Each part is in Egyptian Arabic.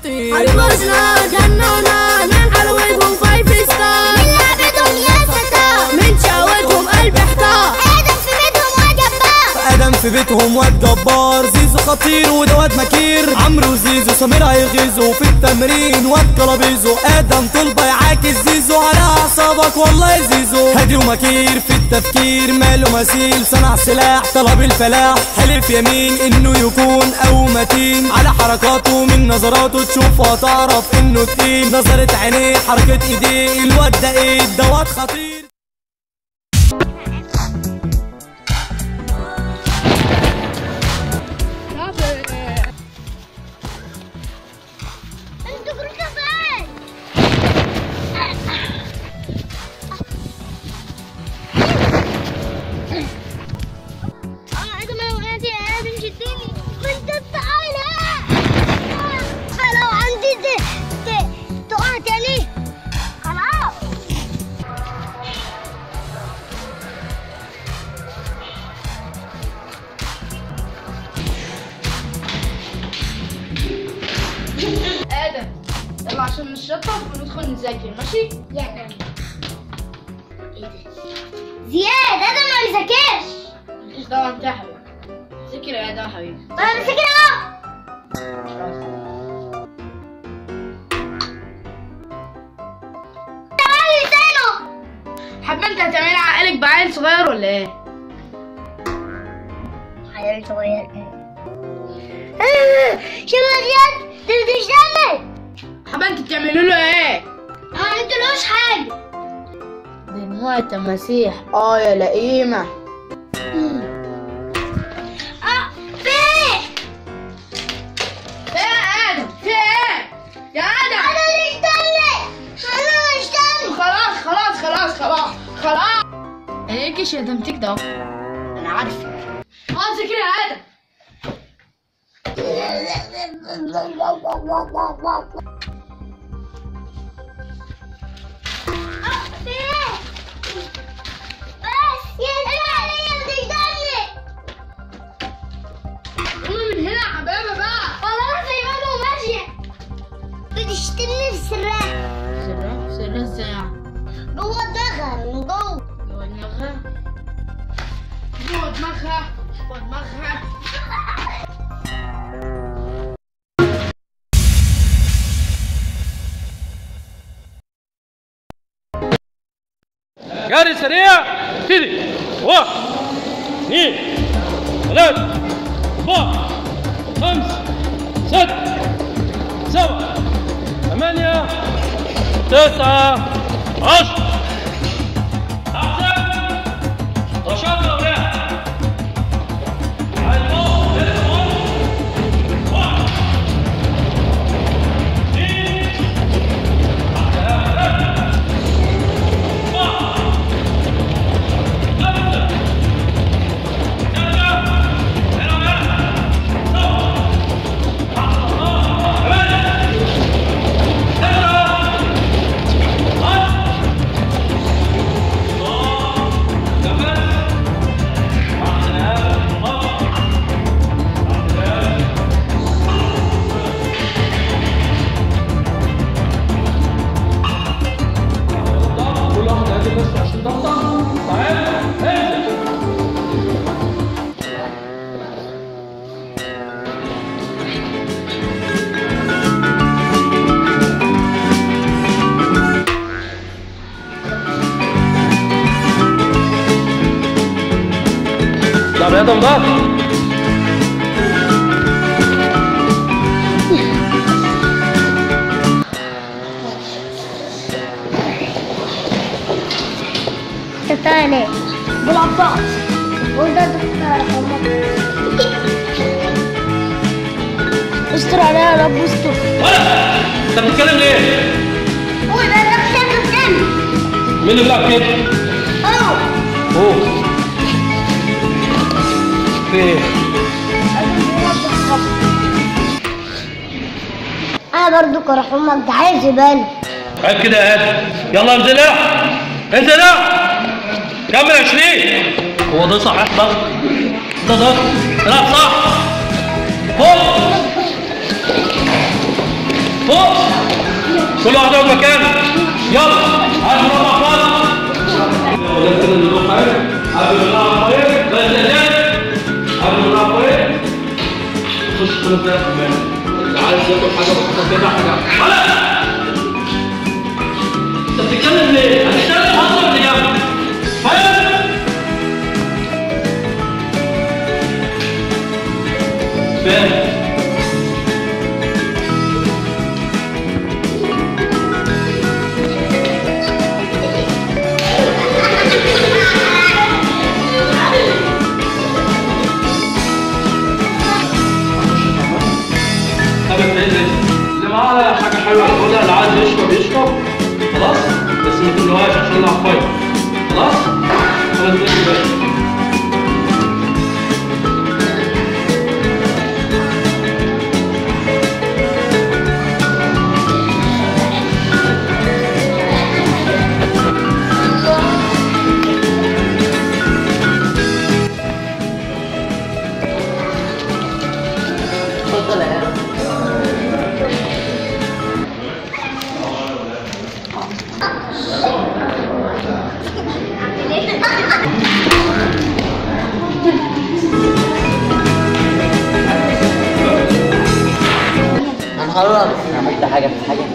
خطير حرموزنا جنونا من حلاوتهم فايف ستار من لعبتهم يا ستار من شقوتهم قلب احتار ادم في بيتهم وجبار ادم في بيتهم واد جبار زيزو خطير وده واد مكير عمرو زيزو سمير هيغيظوا في التمرين واد كلابيزو ادم طلبه يعاكس زيزو على اعصابك والله يا زيزو هادي ومكير في التفكير ماله مثيل صنع سلاح طلب الفلاح حلف يمين انه يكون او متين على حركاته من نظراته تشوفه هتعرف انه تقيل نظرة عينيه حركة ايديه الواد ده ايه ده واد خطير انتوا كلكم فين اه ادم لو وقعتي يا ادم شدني كنت تعالى فلو عندي ت- ت- تقع تاني خلاص ادم يلا عشان نشطف وندخل نذاكر ماشي يلا ايه ده زياد ادم ما مذاكرش مفيش دعوه انت يا حبيبي ذاكر يا ادم يا حبيبي انا مذاكر اهو تعالي لسانه حابه انت هتعملي عقلك بعيل صغير ولا ايه عيال صغير شوف يا زياد ده بتشتغل حابه انت تعملوا له ايه ما عملتلوش حاجه دموع تماسيح اه يا لئيمه اه فين ايه يا ادم في ايه يا ادم انا اللي اشتغل انا اللي اشتغل خلاص خلاص خلاص خلاص خلاص ايه شتمتك ده انا عارفه اه ذاكر يا ادم اه فين بس يا زياد هي بتشتغل قومي من هنا يا حبايبه بقى خلاص يا ماما وماشيه بتشتمني في سرها سرها سرها ازاي يعني جوه دماغها من جوه جوه دماغها جوه دماغها جوه دماغها جري سريع ابتدي واحد اثنين ثلاثة أربعة خمسة ستة سبعة ثمانية تسعة عشرة أحسن رشاد الأولاد على الموت يدخل واحد اثنين ثلاثة أربعة خمسة كل واحد هادي بس عشان ضغطة تعال انزل ده بني ادم ده تاني بالعباس وده دكتور استر عليها يا رب استر ولا انت بتتكلم ليه؟ هو ده ده بشكل تاني مين اللي بيلعب كده؟ اه اوه في ايه؟ انا برضو كرحومك ده عايز يبان عيب كده يا ادم يلا انزل يا انزل يا كمل 20 هو ده صح ضغط ده ضغط لا صح هوب كل واحد يقعد مكانه يلا هات مربع فاضي ولا تنزل له حاجه قبل ما نلعب طريق لا تنزل قبل ما نلعب طريق خش كل ده اللي عايز ياكل حاجه بسيطه كده حاجه ولا انت بتتكلم ليه؟ هتتكلم اصلا اللي جنبك فاهم؟ فاهم طب اللي معاه حاجه حلوه ياخدها اللي عايز يشرب يشرب خلاص بس ما تملوهاش عشان نلعب فايت خلاص خلاص ده كده انا خلاص عملت حاجه في حاجه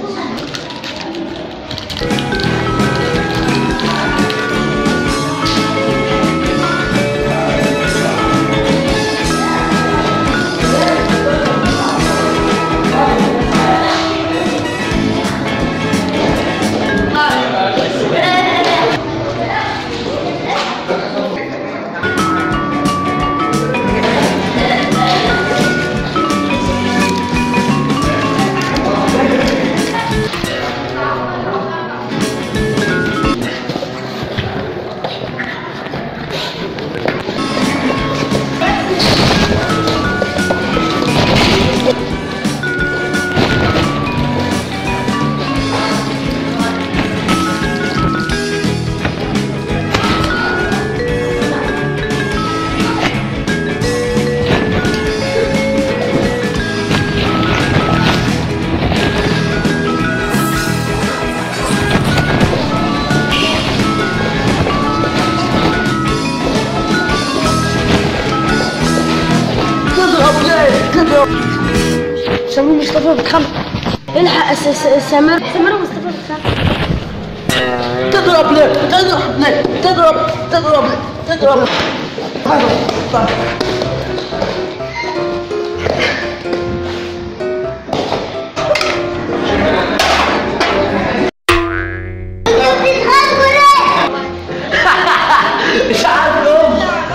سمير مصطفى بتخم الحق س- س- سمير سمير ومصطفى بتخم تضرب ليه تضرب ليه تضرب تضرب ليه تضرب مش عارف يوم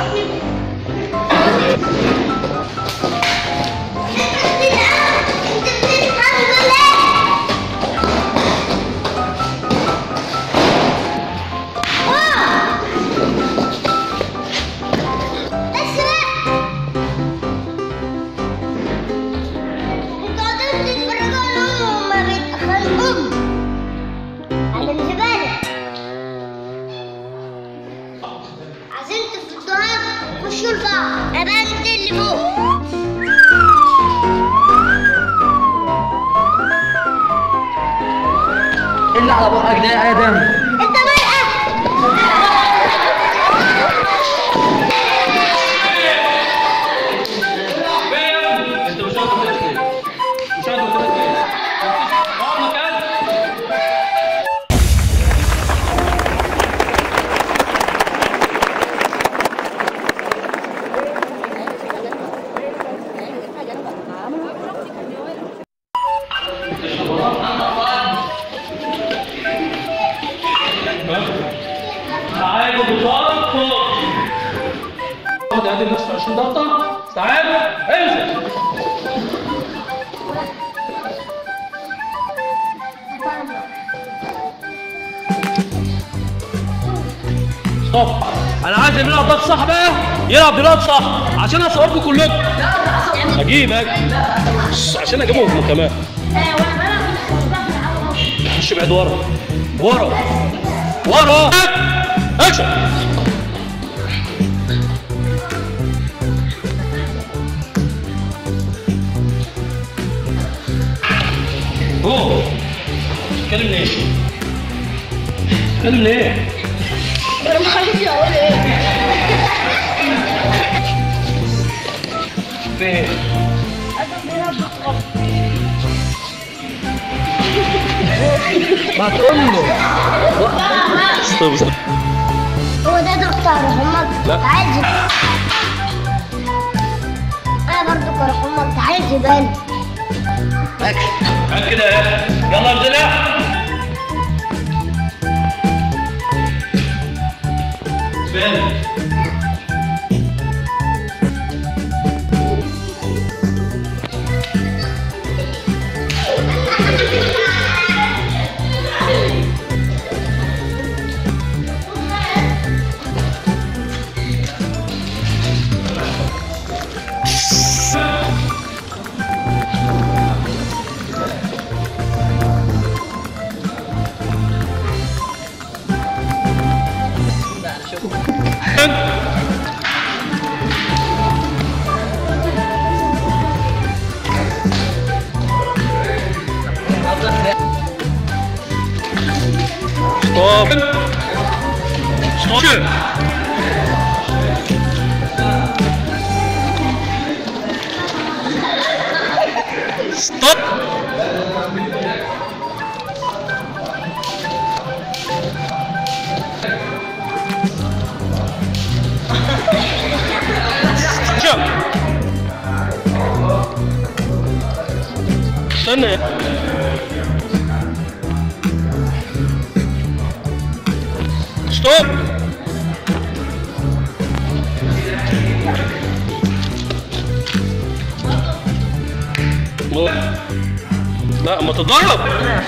عايزين تفضوها خشوا لبعض ابقى انت اللي فوق اللي على بقك ده يا ادم انت مالك فين؟ انت مش قادر تقول ليه؟ مش قادر تقول ليه؟ اقعد مكانك تعالوا بطاقة فوق اقعد اعدل نفسك 20 ضغطة تعالوا انزل ستوب انا عايز اللي يلعب ضغط صح بقى يلعب دلوقتي صح عشان اصوركم كلكم اجيب اجي عشان اجيبهم كمان خش بعيد ورا ورا ورا اكشن اوه تتكلم ليه؟ تتكلم ليه؟ انا ما عارف اقول ايه فين؟ ما تقول له استوب استوب هو ده دكتور محمد لا. تعال جيب انا برضو دكتور محمد تعال جبال هات كده يلا انزلها فين؟ ستوب ستوب ستوب شوف استنى ستوب لا ما تضرب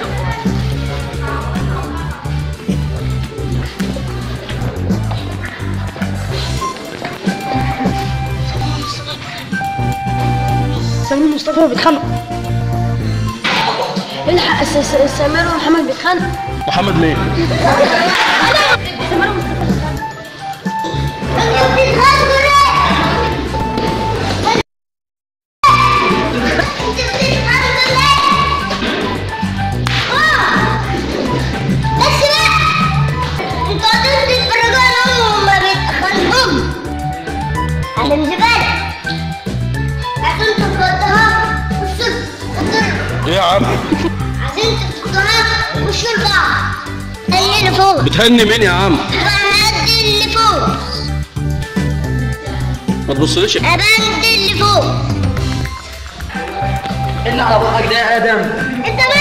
سمير مصطفى بيتخانق الحق س- س- سمير ومحمد بيتخانق محمد مين؟ سمير ومصطفى انتوا بتتخانقوا ليه؟ انتوا بتتخانقوا ليه؟ اه بس بقى انتوا قاعدين تتفرجوا عليهم وهما بيتخانقوا على الزبالة عشان تفضوها وشوا ايه يا عم؟ عشان تفضوها وشوا لبعض اللي اللي فوق بتهني مين يا عم؟ بند اللي فوق ما تبصليش بند اللي فوق اللي على بقك ده يا ادم انت